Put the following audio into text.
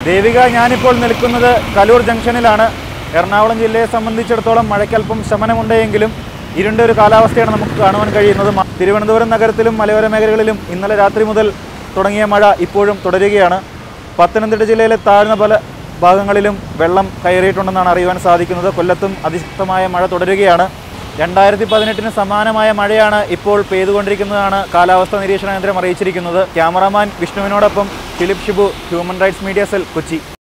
ദേവിക ഞാനിപ്പോൾ നിൽക്കുന്നത് കലൂർ ജംഗ്ഷനിലാണ് എറണാകുളം ജില്ലയെ സംബന്ധിച്ചിടത്തോളം മഴയ്ക്കല്പം ശമനമുണ്ടെങ്കിലും ഇരുണ്ട ഒരു കാലാവസ്ഥയാണ് നമുക്ക് കാണുവാൻ കഴിയുന്നത് മ- തിരുവനന്തപുരം നഗരത്തിലും മലയോര മേഖലകളിലും ഇന്നലെ രാത്രി മുതൽ തുടങ്ങിയ മഴ ഇപ്പോഴും തുടരുകയാണ് പത്തനംതിട്ട ജില്ലയിലെ താഴ്ന്ന പല ഭാഗങ്ങളിലും വെള്ളം കയറിയിട്ടുണ്ടെന്നാണ് അറിയുവാൻ സാധിക്കുന്നത് കൊല്ലത്തും അതിശക്തമായ മഴ തുടരുകയാണ് രണ്ടായിരത്തി പതിനെട്ടിന് സമാനമായ മഴയാണ് ഇപ്പോൾ പെയ്തുകൊണ്ടിരിക്കുന്നതാണ് കാലാവസ്ഥാ നിരീക്ഷണ കേന്ദ്രം അറിയിച്ചിരിക്കുന്നത് ക്യാമറാമാൻ വിഷ്ണുവിനോടൊപ്പം Philip Shibu human rights media cell Kochi